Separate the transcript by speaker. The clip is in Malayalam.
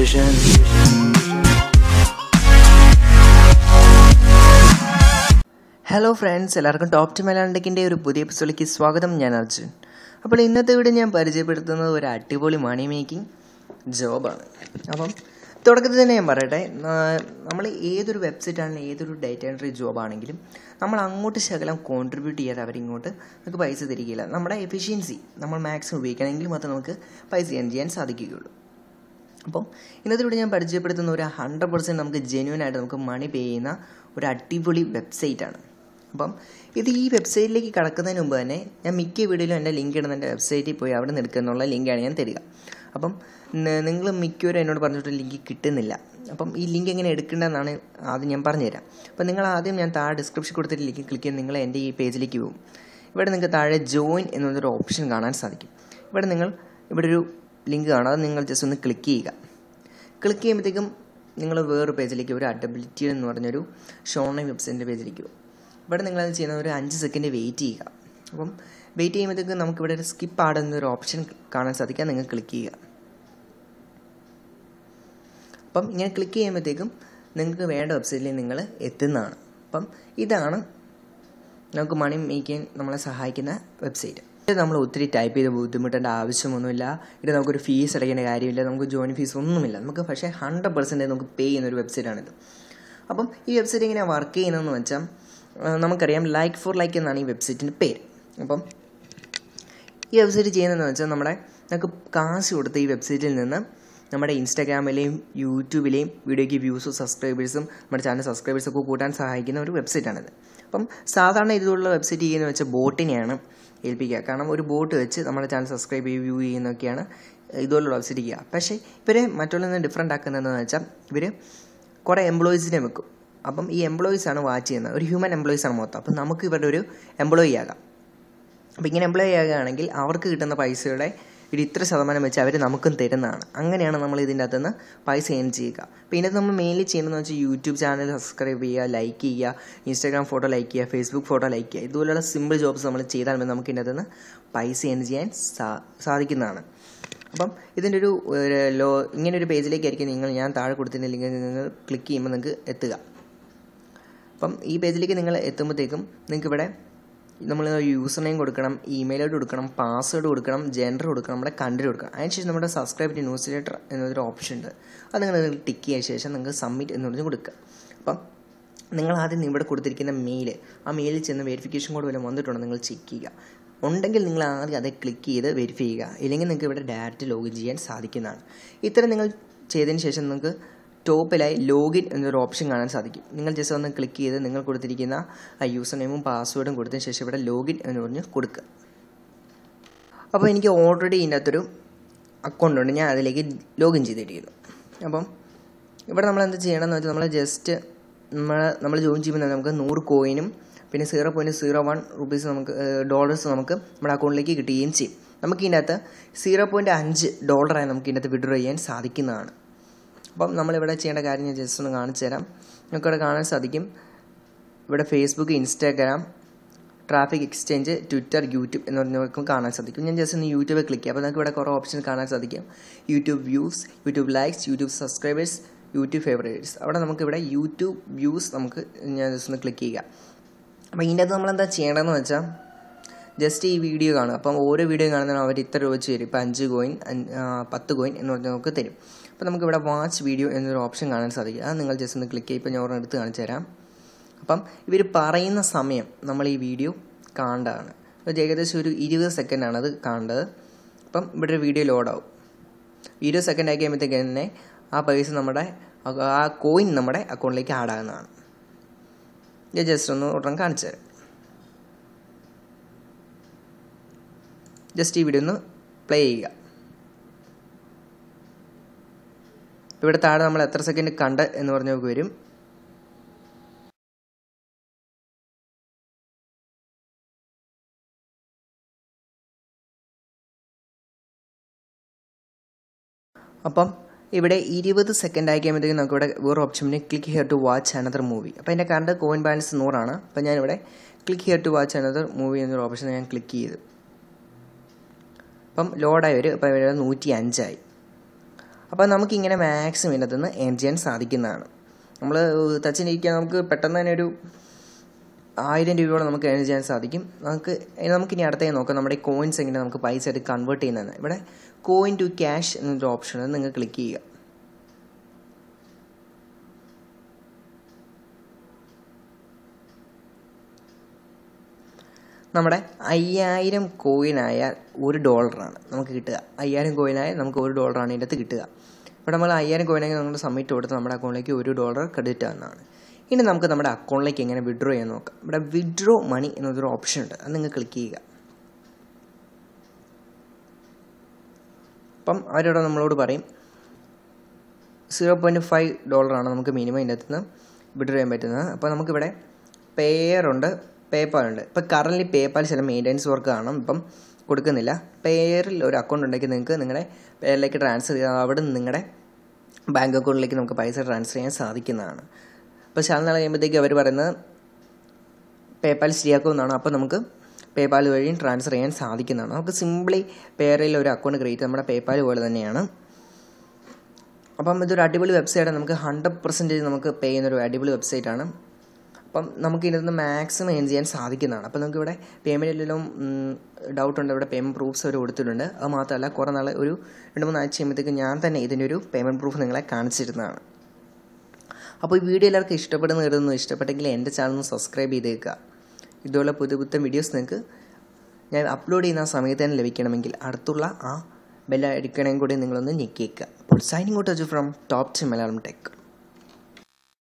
Speaker 1: vision. ഹലോ ഫ്രണ്ട്സ് എല്ലാവർക്കും ടോപ്പ് ടു മലയാളിൻ്റെ ഒരു പുതിയ എപ്പിസോഡിലേക്ക് സ്വാഗതം ഞാൻ അർജുൻ അപ്പോൾ ഇന്നത്തെ വീഡിയോ ഞാൻ പരിചയപ്പെടുത്തുന്നത് ഒരു അടിപൊളി മണി മേക്കിംഗ് ജോബാണ് അപ്പം തുടക്കത്തിൽ തന്നെ ഞാൻ പറയട്ടെ നമ്മൾ ഏതൊരു വെബ്സൈറ്റ് ആണെങ്കിലും ഏതൊരു ഡേറ്റ എൻട്രി ജോബ് ആണെങ്കിലും നമ്മൾ അങ്ങോട്ട് ശകലം കോൺട്രിബ്യൂട്ട് ചെയ്യാതെ അവരിങ്ങോട്ട് നമുക്ക് പൈസ തരികയില്ല നമ്മുടെ എഫിഷ്യൻസി നമ്മൾ മാക്സിമം ഉപയോഗിക്കണമെങ്കിൽ മാത്രമേ നമുക്ക് പൈസ ഏൺ ചെയ്യാൻ സാധിക്കുകയുള്ളൂ അപ്പം ഇന്നത്തെ ഇവിടെ ഞാൻ പരിചയപ്പെടുത്തുന്ന ഒരു ഹൺഡ്രഡ് പെർസെൻറ്റ് നമുക്ക് ജെന്യൂൻ ആയിട്ട് നമുക്ക് മണി പേ ചെയ്യുന്ന ഒരു അടിപൊളി വെബ്സൈറ്റ് ആണ് അപ്പം ഇത് ഈ വെബ്സൈറ്റിലേക്ക് കടക്കുന്നതിന് മുമ്പ് തന്നെ ഞാൻ മിക്ക വീഡിയോയിലും എൻ്റെ ലിങ്ക് ഇടുന്ന എൻ്റെ വെബ്സൈറ്റിൽ പോയി അവിടെ നിന്ന് എടുക്കുന്നുള്ള ലിങ്കാണ് ഞാൻ തരിക അപ്പം നിങ്ങൾ മിക്കവരും എന്നോട് പറഞ്ഞിട്ട് ലിങ്ക് കിട്ടുന്നില്ല അപ്പം ഈ ലിങ്ക് എങ്ങനെ എടുക്കേണ്ടതെന്നാണ് ആദ്യം ഞാൻ പറഞ്ഞുതരാം അപ്പം നിങ്ങൾ ആദ്യം ഞാൻ താഴെ ഡിസ്ക്രിപ്ഷൻ കൊടുത്തിട്ട് ലിങ്ക് ക്ലിക്ക് ചെയ്ത് നിങ്ങൾ എൻ്റെ ഈ പേജിലേക്ക് പോകും ഇവിടെ നിങ്ങൾക്ക് താഴെ ജോയിൻ എന്നൊരു ഓപ്ഷൻ കാണാൻ സാധിക്കും ഇവിടെ നിങ്ങൾ ഇവിടെ ഒരു ലിങ്ക് കാണാം അത് നിങ്ങൾ ജസ്റ്റ് ഒന്ന് ക്ലിക്ക് ചെയ്യുക ക്ലിക്ക് ചെയ്യുമ്പോഴത്തേക്കും നിങ്ങൾ വേറൊരു പേജിലേക്ക് ഒരു അഡബിലിറ്റി എന്ന് പറഞ്ഞൊരു ഷോണൈ വെബ്സൈറ്റിൻ്റെ പേജിലേക്ക് പോകും ഇവിടെ നിങ്ങളത് ചെയ്യുന്ന ഒരു അഞ്ച് സെക്കൻഡ് വെയിറ്റ് ചെയ്യുക അപ്പം വെയിറ്റ് ചെയ്യുമ്പോഴത്തേക്കും നമുക്കിവിടെ ഒരു സ്കിപ്പ് ആഡ് എന്നൊരു ഓപ്ഷൻ കാണാൻ സാധിക്കുക നിങ്ങൾ ക്ലിക്ക് ചെയ്യുക അപ്പം ഇങ്ങനെ ക്ലിക്ക് ചെയ്യുമ്പോഴത്തേക്കും നിങ്ങൾക്ക് വേണ്ട വെബ്സൈറ്റിൽ നിങ്ങൾ എത്തുന്നതാണ് അപ്പം ഇതാണ് നമുക്ക് മണി മേക്കാൻ നമ്മളെ സഹായിക്കുന്ന വെബ്സൈറ്റ് ഇത് നമ്മൾ ഒത്തിരി ടൈപ്പ് ചെയ്ത് ബുദ്ധിമുട്ടേണ്ട ആവശ്യമൊന്നുമില്ല ഇത് നമുക്കൊരു ഫീസ് അടയ്ക്കേണ്ട കാര്യമില്ല നമുക്ക് ജോയിൻ ഫീസ് ഒന്നുമില്ല നമുക്ക് പക്ഷേ ഹൺഡ്രഡ് പെർസെൻറ്റേജ് നമുക്ക് പേ ചെയ്യുന്ന ഒരു വെബ്സൈറ്റാണിത് അപ്പം ഈ വെബ്സൈറ്റ് എങ്ങനെ വർക്ക് ചെയ്യുന്നതെന്ന് വെച്ചാൽ നമുക്കറിയാം ലൈക്ക് ഫോർ ലൈക്ക് എന്നാണ് ഈ വെബ്സൈറ്റിൻ്റെ പേര് അപ്പം ഈ വെബ്സൈറ്റ് ചെയ്യുന്നതെന്ന് വെച്ചാൽ നമ്മുടെ നമുക്ക് കാശ് കൊടുത്ത ഈ വെബ്സൈറ്റിൽ നിന്ന് നമ്മുടെ ഇൻസ്റ്റാഗ്രാമിലെയും യൂട്യൂബിലെയും വീഡിയോയ്ക്ക് വ്യൂസും സബ്സ്ക്രൈബേഴ്സും നമ്മുടെ ചാനൽ സബ്സ്ക്രൈബേഴ്സൊക്കെ കൂട്ടാൻ സഹായിക്കുന്ന ഒരു വെബ്സൈറ്റാണിത് അപ്പം സാധാരണ ഇതുപോലുള്ള വെബ്സൈറ്റ് ചെയ്യുന്ന വെച്ചാൽ ബോട്ടിനെയാണ് ഏൽപ്പിക്കുക കാരണം ഒരു ബോട്ട് വെച്ച് നമ്മുടെ ചാനൽ സബ്സ്ക്രൈബ് ചെയ്ത് വ്യൂ ചെയ്യുന്നതൊക്കെയാണ് ഇതുപോലുള്ള വെബ്സൈറ്റ് ചെയ്യുക പക്ഷേ ഇവരെ മറ്റുള്ള നിന്ന് ഡിഫറെൻ്റ് ആക്കുന്നതെന്ന് വെച്ചാൽ ഇവർ കുറേ എംപ്ലോയീസിനെ വെക്കും അപ്പം ഈ എംപ്ലോയീസ് ആണ് വാച്ച് ചെയ്യുന്നത് ഒരു ഹ്യൂമൻ എംപ്ലോയീസ് ആണ് മൊത്തം അപ്പം നമുക്ക് ഇവരുടെ ഒരു എംപ്ലോയി ആകാം അപ്പോൾ ഇങ്ങനെ എംപ്ലോയി ആകുകയാണെങ്കിൽ അവർക്ക് കിട്ടുന്ന പൈസയുടെ ഒരു ഇത്ര ശതമാനം വെച്ച് അവർ നമുക്കും തരുന്നതാണ് അങ്ങനെയാണ് നമ്മൾ ഇതിൻ്റെ അകത്ത് നിന്ന് പൈസ ഏൺ ചെയ്യുക അപ്പോൾ ഇതിനകത്ത് നമ്മൾ മെയിൻലി ചെയ്യുന്നതെന്ന് വെച്ചാൽ യൂട്യൂബ് ചാനൽ സബ്സ്ക്രൈബ് ചെയ്യുക ലൈക്ക് ചെയ്യുക ഇൻസ്റ്റാഗ്രാം ഫോട്ടോ ലൈക്ക് ചെയ്യുക ഫേസ്ബുക്ക് ഫോട്ടോ ലൈക്ക് ചെയ്യുക ഇതുപോലുള്ള സിമ്പിൾ ജോബ്സ് നമ്മൾ ചെയ്താൽ മതി നമുക്ക് ഇതിൻ്റെ അകത്ത് നിന്ന് പൈസ ഏൺ ചെയ്യാൻ സാ സാധിക്കുന്നതാണ് അപ്പം ഇതിൻ്റെ ഒരു ലോ ഇങ്ങനെ ഒരു പേജിലേക്കായിരിക്കും നിങ്ങൾ ഞാൻ താഴെ കൊടുത്തിരുന്ന ലിങ്ക് നിങ്ങൾ ക്ലിക്ക് ചെയ്യുമ്പോൾ നിങ്ങൾക്ക് എത്തുക അപ്പം ഈ പേജിലേക്ക് നിങ്ങൾ എത്തുമ്പോഴത്തേക്കും നിങ്ങൾക്ക് ഇവിടെ നമ്മൾ യൂസർ നെയിം കൊടുക്കണം ഇമെയിൽ ഐ ഡി കൊടുക്കണം പാസ്വേഡ് കൊടുക്കണം ജെൻഡർ കൊടുക്കണം നമ്മുടെ കൺട്രി കൊടുക്കണം അതിനുശേഷം നമ്മുടെ സബ്സ്ക്രൈബ് ടു ന്യൂസ് ലെറ്റർ എന്നൊരു ഓപ്ഷൻ ഉണ്ട് അത് നിങ്ങൾ ടിക്ക് ചെയ്ത ശേഷം നിങ്ങൾക്ക് സബ്മിറ്റ് എന്ന് പറഞ്ഞ് കൊടുക്കുക അപ്പം നിങ്ങൾ ആദ്യം ഇവിടെ കൊടുത്തിരിക്കുന്ന മെയിൽ ആ മെയിലിൽ ചെന്ന് വെരിഫിക്കേഷൻ കോഡ് വല്ലതും വന്നിട്ടുണ്ടോ നിങ്ങൾ ചെക്ക് ചെയ്യുക ഉണ്ടെങ്കിൽ നിങ്ങൾ ആദ്യം അത് ക്ലിക്ക് ചെയ്ത് വെരിഫൈ ചെയ്യുക ഇല്ലെങ്കിൽ നിങ്ങൾക്ക് ഇവിടെ ഡയറക്റ്റ് ലോഗിൻ ചെയ്യാൻ സാധിക്കുന്നതാണ് ഇത്തരം നിങ്ങൾ ചെയ്തതിന് ശേഷം നിങ്ങൾക്ക് ടോപ്പിലായി ലോഗിൻ എന്നൊരു ഓപ്ഷൻ കാണാൻ സാധിക്കും നിങ്ങൾ ജസ്റ്റ് ഒന്ന് ക്ലിക്ക് ചെയ്ത് നിങ്ങൾ കൊടുത്തിരിക്കുന്ന ആ യൂസർ നെയിമും പാസ്വേഡും കൊടുത്തതിന് ശേഷം ഇവിടെ ലോഗിൻ എന്ന് പറഞ്ഞ് കൊടുക്കുക അപ്പോൾ എനിക്ക് ഓൾറെഡി ഇതിനകത്തൊരു അക്കൗണ്ട് ഉണ്ട് ഞാൻ അതിലേക്ക് ലോഗിൻ ചെയ്തിരിക്കുന്നു അപ്പം ഇവിടെ നമ്മൾ എന്ത് ചെയ്യണമെന്ന് വെച്ചാൽ നമ്മൾ ജസ്റ്റ് നമ്മൾ നമ്മൾ ജോയിൻ ചെയ്യുമ്പോൾ തന്നെ നമുക്ക് നൂറ് കോയിനും പിന്നെ zero point zero one rupees നമുക്ക് ഡോളേഴ്സ് നമുക്ക് നമ്മുടെ അക്കൗണ്ടിലേക്ക് കിട്ടുകയും ചെയ്യും നമുക്ക് ഇതിനകത്ത് സീറോ പോയിൻറ്റ് അഞ്ച് ഡോളറായി നമുക്ക് ഇതിനകത്ത് വിഡ്രോ ചെയ്യാൻ സാധിക്കുന്നതാണ് അപ്പം നമ്മളിവിടെ ചെയ്യേണ്ട കാര്യം ഞാൻ ജസ്റ്റ് ഒന്ന് കാണിച്ചു തരാം നമുക്കിവിടെ കാണാൻ സാധിക്കും ഇവിടെ Facebook Instagram traffic exchange Twitter YouTube എന്ന് പറഞ്ഞവർക്കും കാണാൻ സാധിക്കും ഞാൻ ജസ്റ്റ് ഒന്ന് യൂട്യൂബിൽ ക്ലിക്ക് ചെയ്യാം അപ്പോൾ നമുക്ക് ഇവിടെ കുറേ ഓപ്ഷൻ കാണാൻ സാധിക്കും YouTube views YouTube likes YouTube subscribers YouTube favourites അവിടെ നമുക്കിവിടെ യൂട്യൂബ് വ്യൂസ് നമുക്ക് ഞാൻ ജസ്റ്റ് ഒന്ന് ക്ലിക്ക് ചെയ്യുക അപ്പോൾ ഇതിൻ്റെ അകത്ത് നമ്മളെന്താ ചെയ്യേണ്ടതെന്ന് വെച്ചാൽ ജസ്റ്റ് ഈ വീഡിയോ കാണുക അപ്പം ഓരോ വീഡിയോ കാണുന്നതിനും അവർ ഇത്ര രൂപ വെച്ച് തരും ഇപ്പോൾ അഞ്ച് കോയിൻ പത്ത് കോയിൻ എന്ന് പറഞ്ഞാൽ നമുക്ക് തരും അപ്പോൾ നമുക്ക് ഇവിടെ വാച്ച് വീഡിയോ എന്നൊരു ഓപ്ഷൻ കാണാൻ സാധിക്കും അത് നിങ്ങൾ ജസ്റ്റ് ഒന്ന് ക്ലിക്ക് ചെയ്യും ഇപ്പോൾ ഞാൻ ഒരെണ്ണം എടുത്ത് കാണിച്ചു തരാം അപ്പം ഇവർ പറയുന്ന സമയം നമ്മൾ ഈ വീഡിയോ കാണേണ്ടതാണ് അത് ഏകദേശം ഒരു ഇരുപത് സെക്കൻഡാണ് അത് കാണേണ്ടത് അപ്പം ഇവിടെ ഒരു വീഡിയോ ലോഡാവും ഇരുപത് സെക്കൻഡ് ആക്കി കഴിയുമ്പോഴത്തേക്ക് തന്നെ ആ പൈസ നമ്മുടെ ആ കോയിൻ നമ്മുടെ അക്കൗണ്ടിലേക്ക് ആഡ് ആകുന്നതാണ് ഞാൻ ജസ്റ്റ് ഒന്ന് ഒരെണ്ണം കാണിച്ചു തരാം ജസ്റ്റ് ഈ വീഡിയോ ഒന്ന് പ്ലേ ചെയ്യുക ഇവിടെ താഴെ നമ്മൾ എത്ര സെക്കൻഡ് കണ്ട് എന്ന് പറഞ്ഞ് നമുക്ക് വരും അപ്പം ഇവിടെ ഇരുപത് സെക്കൻഡ് ആയി കഴിയുമ്പോഴത്തേക്കും നമുക്ക് ഇവിടെ വേറെ ഓപ്ഷന് click here to watch another movie അപ്പോൾ എൻ്റെ കറണ്ട് കോയിൻ ബാലൻസ് നൂറാണ് അപ്പോൾ ഞാനിവിടെ click here to watch another movie എന്നൊരു ഓപ്ഷൻ ഞാൻ ക്ലിക്ക് ചെയ്തു അപ്പം ലോഡായി വരും അപ്പോൾ ഇവിടെ നൂറ്റി അഞ്ചായി അപ്പോൾ നമുക്കിങ്ങനെ മാക്സിമം ഇതിനകത്ത് നിന്ന് ഏൺ ചെയ്യാൻ സാധിക്കുന്നതാണ് നമ്മൾ തച്ചിനിരിക്കാൻ നമുക്ക് പെട്ടെന്ന് തന്നെ ഒരു ആയിരം രൂപയോളം നമുക്ക് ഏൺ ചെയ്യാൻ സാധിക്കും നമുക്ക് നമുക്കിനി അടുത്തേ നോക്കാം നമ്മുടെ ഈ കോയിൻസ് എങ്ങനെ നമുക്ക് പൈസ ആയിട്ട് കൺവേർട്ട് ചെയ്യുന്നതെന്ന് ഇവിടെ കോയിൻ ടു ക്യാഷ് എന്നൊരു ഓപ്ഷൻ നിങ്ങൾ ക്ലിക്ക് ചെയ്യുക നമ്മുടെ അയ്യായിരം കോയിനായാൽ ഒരു ഡോളറാണ് നമുക്ക് കിട്ടുക അയ്യായിരം കോയിനായാൽ നമുക്ക് ഒരു ഡോളറാണ് ഇതിൻ്റെ അകത്ത് കിട്ടുക ഇവിടെ നമ്മൾ അയ്യായിരം കോയിനായി നമ്മൾ സബ്മിറ്റ് കൊടുത്ത് നമ്മുടെ അക്കൗണ്ടിലേക്ക് ഒരു ഡോളർ ക്രെഡിറ്റ് ആവുന്നതാണ് ഇനി നമുക്ക് നമ്മുടെ അക്കൗണ്ടിലേക്ക് എങ്ങനെ വിഡ്രോ ചെയ്യാൻ നോക്കാം ഇവിടെ വിഡ്രോ മണി എന്നൊരു ഓപ്ഷൻ ഉണ്ട് അത് നിങ്ങൾ ക്ലിക്ക് ചെയ്യുക അപ്പം അവരോട് നമ്മളോട് പറയും സീറോ പോയിൻറ്റ് ഫൈവ് ഡോളറാണ് നമുക്ക് മിനിമം ഇതിൻ്റെ അകത്ത് നിന്ന് വിഡ്രോ ചെയ്യാൻ പറ്റുന്നത് അപ്പോൾ നമുക്കിവിടെ പേയറുണ്ട് പേപ്പാൽ ഉണ്ട് ഇപ്പോൾ കറൻലി പേപ്പാൽ ചില മെയിൻ്റനൻസ് വർക്ക് കാണും ഇപ്പം കൊടുക്കുന്നില്ല പേരിൽ ഒരു അക്കൗണ്ട് ഉണ്ടെങ്കിൽ നിങ്ങൾക്ക് നിങ്ങളുടെ പേരിലേക്ക് ട്രാൻസ്ഫർ ചെയ്താൽ അവിടെ നിന്ന് നിങ്ങളുടെ ബാങ്ക് അക്കൗണ്ടിലേക്ക് നമുക്ക് പൈസ ട്രാൻസ്ഫർ ചെയ്യാൻ സാധിക്കുന്നതാണ് അപ്പോൾ ശാല നാൾ കഴിയുമ്പോഴത്തേക്ക് അവർ പറയുന്നത് പേപ്പാൽ ശരിയാക്കുമെന്നാണ് അപ്പോൾ നമുക്ക് പേപ്പാൽ വഴിയും ട്രാൻസ്ഫർ ചെയ്യാൻ സാധിക്കുന്നതാണ് നമുക്ക് സിംപ്ലി പേരിൽ ഒരു അക്കൗണ്ട് ക്രിയേറ്റ് നമ്മുടെ പേപ്പാൽ പോലെ തന്നെയാണ് അപ്പം ഇതൊരു അടിപൊളി വെബ്സൈറ്റാണ് നമുക്ക് ഹൺഡ്രഡ് പെർസെൻറ്റേജ് നമുക്ക് പേ ചെയ്യുന്ന ഒരു അടിപൊളി വെബ്സൈറ്റാണ് അപ്പം നമുക്ക് ഇതിനകത്ത് മാക്സിമം ഏൺ ചെയ്യാൻ സാധിക്കുന്നതാണ് അപ്പം നമുക്ക് ഇവിടെ പേയ്മെൻറ്റിലെല്ലാം ഡൗട്ട് ഉണ്ട് ഇവിടെ പേയ്മെൻറ്റ് പ്രൂഫ്സ് അവർ കൊടുത്തിട്ടുണ്ട് അത് മാത്രമല്ല കുറേ നാൾ ഒരു രണ്ട് മൂന്ന് ആഴ്ച കഴിയുമ്പോഴത്തേക്ക് ഞാൻ തന്നെ ഇതിൻ്റെ ഒരു പേയ്മെൻറ്റ് പ്രൂഫ് നിങ്ങളെ കാണിച്ചിരുന്നതാണ് അപ്പോൾ ഈ വീഡിയോ എല്ലാവർക്കും ഇഷ്ടപ്പെടുന്ന കരുതുന്നു ഇഷ്ടപ്പെട്ടെങ്കിൽ എൻ്റെ ചാനൽ ഒന്ന് സബ്സ്ക്രൈബ് ചെയ്തേക്കുക ഇതുപോലെ പുതിയ പുത്തൻ വീഡിയോസ് നിങ്ങൾക്ക് ഞാൻ അപ്ലോഡ് ചെയ്യുന്ന ആ സമയത്ത് തന്നെ ലഭിക്കണമെങ്കിൽ അടുത്തുള്ള ആ ബെല്ല അടിക്കണമെങ്കിൽ കൂടി നിങ്ങളൊന്ന് ഞെക്കിയേക്കുക അപ്പോൾ signing out from top to Malayalam tech